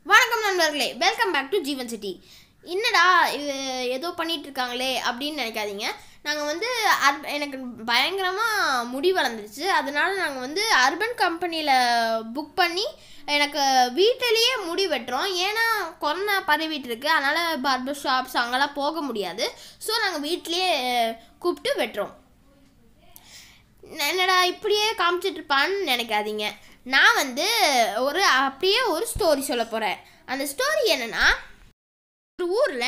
வணக்கம் நண்பர்களே welcome back to Jeevan city என்னடா இது ஏதோ பண்ணிட்டு இருக்காங்களே அப்படின்னு நினைக்காதீங்க நாங்கள் வந்து அர் எனக்கு பயங்கரமாக முடி வளர்ந்துருச்சு அதனால நாங்கள் வந்து அர்பன் கம்பெனியில் புக் பண்ணி எனக்கு வீட்டிலேயே முடி வெட்டுறோம் ஏன்னா கொரோனா பரவிட்டு இருக்கு அதனால் பார்பர் ஷாப்ஸ் அங்கெல்லாம் போக முடியாது ஸோ நாங்கள் வீட்டிலேயே கூப்பிட்டு வெட்டுறோம் என்னடா இப்படியே காமிச்சிட்டு இருப்பான்னு நினைக்காதீங்க நான் வந்து ஒரு அப்படியே ஒரு ஸ்டோரி சொல்ல போகிறேன் அந்த ஸ்டோரி என்னன்னா ஒரு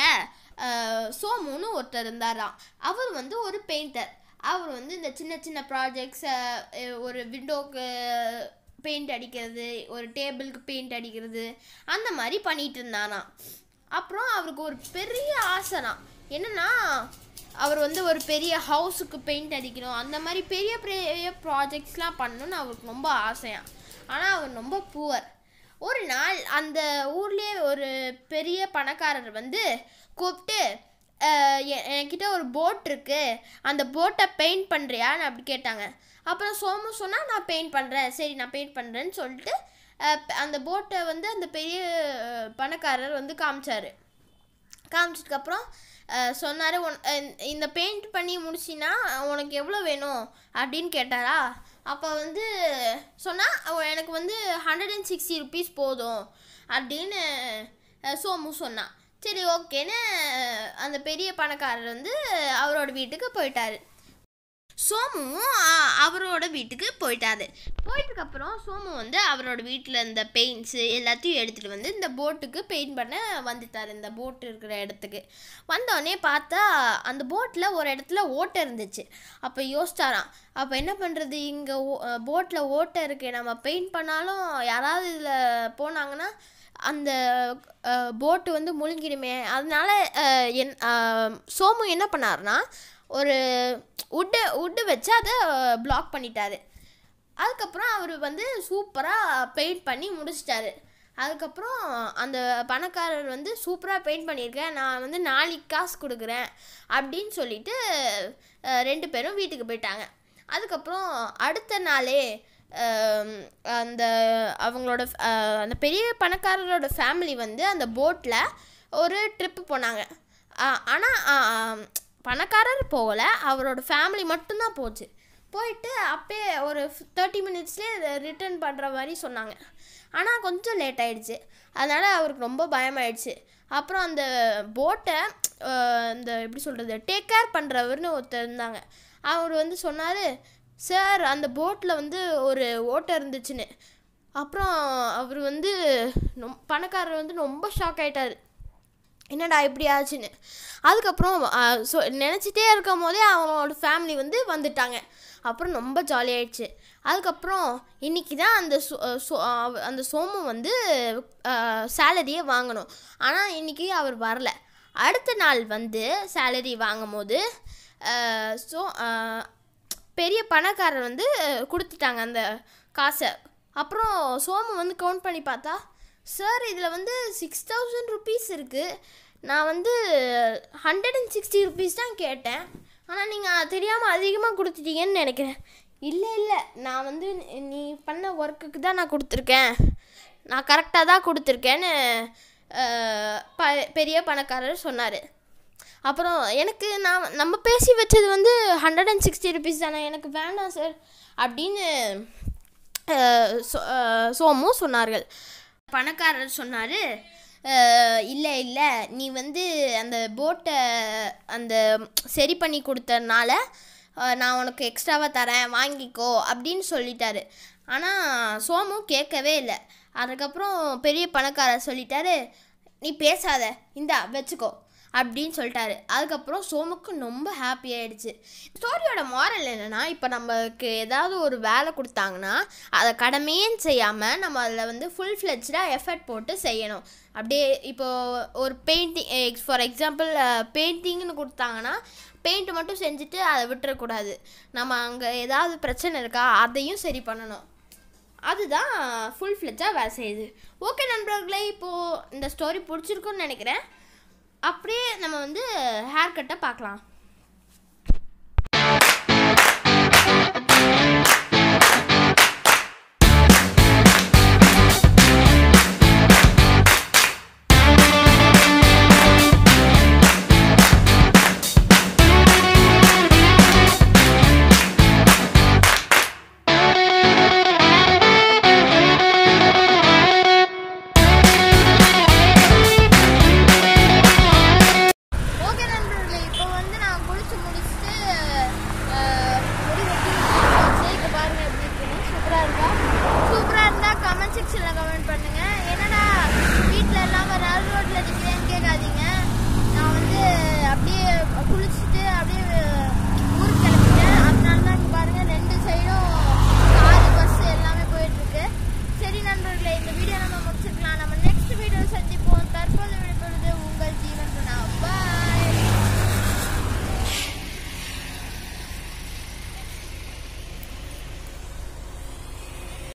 ஊரில் சோமுன்னு ஒருத்தர் இருந்தாராம் அவர் வந்து ஒரு பெயிண்டர் அவர் வந்து இந்த சின்ன சின்ன ப்ராஜெக்ட்ஸை ஒரு விண்டோக்கு பெயிண்ட் அடிக்கிறது ஒரு டேபிளுக்கு பெயிண்ட் அடிக்கிறது அந்த மாதிரி பண்ணிட்டு இருந்தாராம் அப்புறம் அவருக்கு ஒரு பெரிய ஆசைனா என்னன்னா அவர் வந்து ஒரு பெரிய ஹவுஸுக்கு பெயிண்ட் அடிக்கணும் அந்த மாதிரி பெரிய பெரிய ப்ராஜெக்ட்ஸ்லாம் பண்ணணும்னு அவருக்கு ரொம்ப ஆசையா ஆனால் அவர் ரொம்ப புவர் ஒரு நாள் அந்த ஊர்லேயே ஒரு பெரிய பணக்காரர் வந்து கூப்பிட்டு "அஹ், எ- என்கிட்ட ஒரு போட் இருக்கு அந்த போட்டை பெயிண்ட் பண்ணுறியான்னு அப்படி கேட்டாங்க அப்புறம் சோமு சொன்னால் நான் பெயிண்ட் பண்ணுறேன் சரி நான் பெயிண்ட் பண்ணுறேன்னு சொல்லிட்டு அஹ், ப- அந்த போட்டை வந்து அந்த பெரிய அஹ், பணக்காரர் வந்து காமிச்சாரு காமிச்சதுக்கப்புறம் சொன்னார் உன் அஹ் இந்த பெயிண்ட் பண்ணி முடிச்சின்னா உனக்கு எவ்வளோ வேணும் அப்படின்னு கேட்டாரா அப்போ வந்து சொன்னால் எனக்கு வந்து ஹண்ட்ரட் அண்ட் சிக்ஸ்டி ருபீஸ் போதும் அப்படின்னு அஹ், சோமு சொன்னான் சரி ஓகேன்னு அந்த பெரிய பணக்காரர் வந்து அவரோட வீட்டுக்கு போயிட்டாரு சோமுவும் அ- அவரோட வீட்டுக்கு போயிட்டாரு போயிட்டதுக்கப்புறம் சோமு வந்து அவரோட வீட்டில் இருந்த பெயிண்ட்ஸு எல்லாத்தையும் எடுத்துகிட்டு வந்து இந்த போட்டுக்கு பெயிண்ட் பண்ண வந்துட்டார் இந்த போட் இருக்கிற இடத்துக்கு வந்தோடனே பார்த்தா அந்த போட்டில் ஒரு இடத்துல ஓட்டை இருந்துச்சு அப்போ யோசிச்சாராம் அப்போ என்ன பண்ணுறது இங்கே போட்டில் ஓட்டை இருக்கு நம்ம பெயிண்ட் பண்ணாலும் யாராவது இதில் போனாங்கன்னா அந்த போட்டு வந்து முழுங்கிடுமே அதனால அஹ், என் அஹ், சோமு என்ன பண்ணாருன்னா ஒரு உட்டு உட்டு வச்சு அதை பிளாக் பண்ணிட்டாரு அதுக்கப்புறம் அவர் வந்து சூப்பராக பெயிண்ட் பண்ணி முடிச்சிட்டாரு அதுக்கப்புறம் அந்த பணக்காரர் வந்து சூப்பராக பெயிண்ட் பண்ணியிருக்கேன் நான் வந்து நாளைக்கு காசு கொடுக்குறேன் அப்படின்னு சொல்லிட்டு அஹ், ரெண்டு பேரும் வீட்டுக்கு போயிட்டாங்க அதுக்கப்புறம் அடுத்த நாளே அஹ், அந்த அவங்களோட அஹ், அந்த பெரிய பணக்காரரோட ஃபேமிலி வந்து அந்த போட்டில் ஒரு ட்ரிப்பு போனாங்க ஆனால் பணக்காரர் போகலை அவரோட ஃபேமிலி மட்டும்தான் போச்சு போயிட்டு அப்பயே ஒரு தேர்ட்டி மினிட்ஸ்லேயே ரிட்டர்ன் பண்ணுற மாதிரி சொன்னாங்க ஆனால் கொஞ்சம் லேட் ஆயிடுச்சு அதனால் அவருக்கு ரொம்ப பயமாயிடுச்சு அப்புறம் அந்த போட்டை இந்த எப்படி சொல்கிறது டேக் கேர் பண்ணுறவர்னு ஒருத்தர் இருந்தாங்க அவர் வந்து சொன்னார் சார் அந்த போட்டில் வந்து ஒரு ஓட்டை இருந்துச்சுன்னு அப்புறம் அவர் வந்து ரொம் பணக்காரர் வந்து ரொம்ப ஷாக் ஆயிட்டாரு என்னடா இப்படி ஆச்சுன்னு அதுக்கப்புறம் அஹ், சொ நினச்சிட்டே இருக்கும் போதே அவங்களோட ஃபேமிலி வந்து வந்துட்டாங்க அப்புறம் ரொம்ப ஜாலியாயிடுச்சு அதுக்கப்புறம் இன்னைக்கு தான் அந்த சோ- அஹ் சோ- அவ- அந்த சோமு வந்து சேலரியே வாங்கணும் ஆனால் இன்னைக்கு அவர் வரல அடுத்த நாள் வந்து சேலரி வாங்கும் போது அஹ், சோ அஹ், பெரிய பணக்காரர் வந்து கொடுத்துட்டாங்க அந்த காசை அப்புறம் சோமு வந்து கவுண்ட் பண்ணி பார்த்தா சார் இதில் வந்து சிக்ஸ் தௌசண்ட் ருபீஸ் இருக்குது நான் வந்து ஹண்ட்ரட் அண்ட் சிக்ஸ்டி ருபீஸ் தான் கேட்டேன் ஆனால் நீங்கள் தெரியாமல் அதிகமாக கொடுத்துட்டீங்கன்னு நினைக்கிறேன் இல்லை இல்லை நான் வந்து நீ- நீ பண்ண ஒர்க்குக்கு தான் நான் கொடுத்துருக்கேன் நான் கரெக்டாக தான் கொடுத்துருக்கேன்னு அஹ், ப பெரிய பணக்காரர் சொன்னார் அப்புறம் எனக்கு நான் நம்ம பேசி வச்சது வந்து ஹண்ட்ரட் அண்ட் சிக்ஸ்டி ருபீஸ் தானே எனக்கு வேண்டாம் சார் அப்படின்னு அஹ், சோ- அஹ், சோமு சொன்னார்கள் பணக்காரர் சொன்னார் இல்லை இல்லை நீ வந்து அந்த போட்டை அந்த சரி பண்ணி கொடுத்தனால அஹ், நான் உனக்கு எக்ஸ்ட்ராவாக தரேன் வாங்கிக்கோ அப்படின்னு சொல்லிட்டாரு ஆனால் சோமு கேட்கவே இல்லை அதுக்கப்புறம் பெரிய பணக்காரர் சொல்லிட்டாரு நீ பேசாத இந்தா வச்சுக்கோ அப்படின்னு சொல்லிட்டாரு அதுக்கப்புறம் சோமுக்கு ரொம்ப ஹாப்பி ஆயிடுச்சு ஸ்டோரியோட மாரல் என்னன்னா இப்போ நமக்கு ஏதாவது ஒரு வேலை கொடுத்தாங்கன்னா அதை கடமையும் செய்யாமல் நம்ம அதில் வந்து ஃபுல் ஃப்ளெஜ்டாக எஃபர்ட் போட்டு செய்யணும் அப்படியே இப்போ ஒரு பெயிண்டிங் ஃபார் எக்ஸாம்பிள் பெயிண்டிங்னு கொடுத்தாங்கன்னா பெயிண்ட் மட்டும் செஞ்சுட்டு அதை விட்டுறக்கூடாது நம்ம அங்கே ஏதாவது பிரச்சனை இருக்கா அதையும் சரி பண்ணணும் அதுதான் ஃபுல் ஃப்ளெஜாக வேலை செய்யுது ஓகே நண்பர்களே இப்போது இந்த ஸ்டோரி பிடிச்சிருக்குன்னு நினைக்கிறேன் அப்படியே நம்ம வந்து ஹேர் கட்டை பார்க்கலாம்